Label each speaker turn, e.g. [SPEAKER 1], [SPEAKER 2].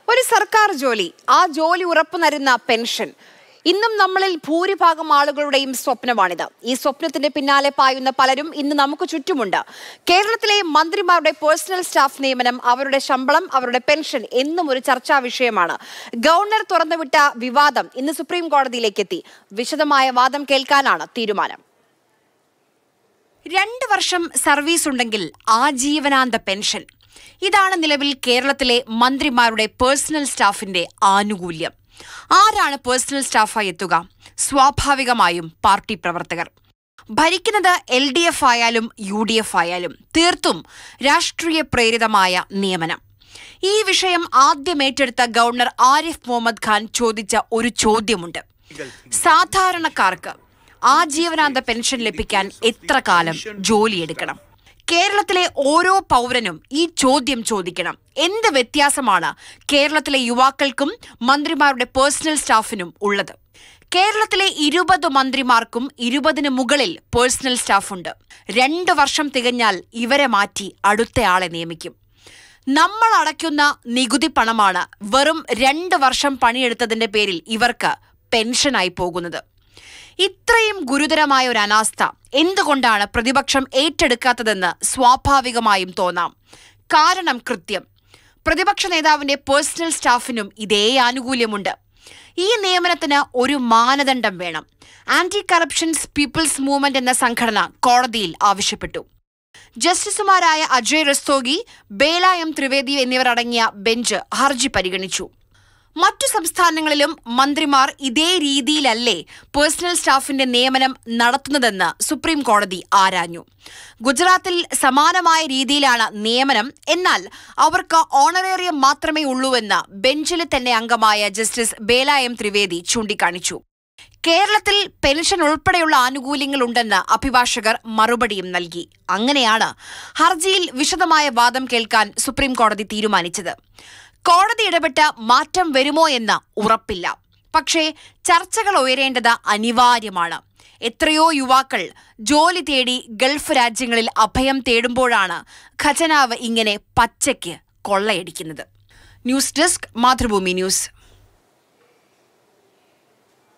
[SPEAKER 1] ഒരു സർക്കാർ ജോലി ആ ജോലി ഉറപ്പു തരുന്ന പെൻഷൻ ഇന്നും നമ്മളിൽ ഭൂരിഭാഗം ആളുകളുടെയും സ്വപ്നമാണിത് ഈ സ്വപ്നത്തിന്റെ പിന്നാലെ പായുന്ന പലരും ഇന്ന് നമുക്ക് ചുറ്റുമുണ്ട് കേരളത്തിലെ മന്ത്രിമാരുടെ പേഴ്സണൽ സ്റ്റാഫ് നിയമനം അവരുടെ ശമ്പളം അവരുടെ പെൻഷൻ എന്നും ഒരു ചർച്ചാ വിഷയമാണ് ഗവർണർ തുറന്നുവിട്ട വിവാദം ഇന്ന് സുപ്രീം കോടതിയിലേക്ക് എത്തി വിശദമായ വാദം കേൾക്കാനാണ് തീരുമാനം രണ്ട് വർഷം സർവീസ് ഉണ്ടെങ്കിൽ ആജീവനാന്ത പെൻഷൻ ഇതാണ് നിലവിൽ കേരളത്തിലെ മന്ത്രിമാരുടെ പേഴ്സണൽ സ്റ്റാഫിന്റെ ആനുകൂല്യം ആരാണ് പേഴ്സണൽ സ്റ്റാഫായി എത്തുക സ്വാഭാവികമായും പാർട്ടി പ്രവർത്തകർ ഭരിക്കുന്നത് എൽ ഡി എഫ് ആയാലും യു ഡി എഫ് ആയാലും തീർത്തും രാഷ്ട്രീയ പ്രേരിതമായ നിയമനം ഈ വിഷയം ആദ്യം ഏറ്റെടുത്ത ഗവർണർ ആരിഫ് മുഹമ്മദ് ഖാൻ ചോദിച്ച ഒരു ചോദ്യമുണ്ട് സാധാരണക്കാർക്ക് ആജീവനാന്ത പെൻഷൻ ലഭിക്കാൻ എത്ര കാലം ജോലിയെടുക്കണം കേരളത്തിലെ ഓരോ പൗരനും ഈ ചോദ്യം ചോദിക്കണം എന്ത് വ്യത്യാസമാണ് കേരളത്തിലെ യുവാക്കൾക്കും മന്ത്രിമാരുടെ പേഴ്സണൽ സ്റ്റാഫിനും ഉള്ളത് കേരളത്തിലെ ഇരുപത് മന്ത്രിമാർക്കും ഇരുപതിന് മുകളിൽ പേഴ്സണൽ സ്റ്റാഫുണ്ട് രണ്ട് വർഷം തികഞ്ഞാൽ ഇവരെ മാറ്റി അടുത്തയാളെ നിയമിക്കും നമ്മൾ അടയ്ക്കുന്ന നികുതി പണമാണ് വെറും രണ്ട് വർഷം പണിയെടുത്തതിന്റെ പേരിൽ ഇവർക്ക് പെൻഷനായി പോകുന്നത് ഇത്രയും ഗുരുതരമായ ഒരു അനാസ്ഥ എന്തുകൊണ്ടാണ് പ്രതിപക്ഷം ഏറ്റെടുക്കാത്തതെന്ന് സ്വാഭാവികമായും തോന്നാം കാരണം കൃത്യം പ്രതിപക്ഷ നേതാവിന്റെ പേഴ്സണൽ സ്റ്റാഫിനും ഇതേ ആനുകൂല്യമുണ്ട് ഈ നിയമനത്തിന് ഒരു മാനദണ്ഡം വേണം ആന്റി കറപ്ഷൻസ് പീപ്പിൾസ് മൂവ്മെന്റ് എന്ന സംഘടന കോടതിയിൽ ആവശ്യപ്പെട്ടു ജസ്റ്റിസുമാരായ അജയ് റസ്തോഗി ബേല എം ത്രിവേദി എന്നിവർ അടങ്ങിയ ബെഞ്ച് ഹർജി പരിഗണിച്ചു മറ്റു സംസ്ഥാനങ്ങളിലും മന്ത്രിമാർ ഇതേ രീതിയിലല്ലേ പേഴ്സണൽ സ്റ്റാഫിന്റെ നിയമനം നടത്തുന്നതെന്ന് സുപ്രീം കോടതി ആരാഞ്ഞു ഗുജറാത്തിൽ സമാനമായ രീതിയിലാണ് നിയമനം എന്നാൽ അവർക്ക് ഓണറേറിയം മാത്രമേ ഉള്ളൂവെന്ന് ബെഞ്ചിലെ തന്നെ അംഗമായ ജസ്റ്റിസ് ബേല എം ത്രിവേദി ചൂണ്ടിക്കാണിച്ചു കേരളത്തിൽ പെൻഷൻ ഉൾപ്പെടെയുള്ള ആനുകൂല്യങ്ങൾ ഉണ്ടെന്ന് അഭിഭാഷകർ മറുപടിയും നൽകി അങ്ങനെയാണ് ഹർജിയിൽ വിശദമായ വാദം കേൾക്കാൻ സുപ്രീം കോടതി തീരുമാനിച്ചത് കോടതി ഇടപെട്ട് മാറ്റം വരുമോ എന്ന് ഉറപ്പില്ല പക്ഷേ ചർച്ചകൾ ഉയരേണ്ടത് അനിവാര്യമാണ് എത്രയോ യുവാക്കൾ ജോലി തേടി ഗൾഫ് രാജ്യങ്ങളിൽ അഭയം തേടുമ്പോഴാണ് ഖജനാവ് ഇങ്ങനെ പച്ചയ്ക്ക് കൊള്ളയടിക്കുന്നത് ന്യൂസ് ഡെസ്ക് മാതൃഭൂമി ന്യൂസ്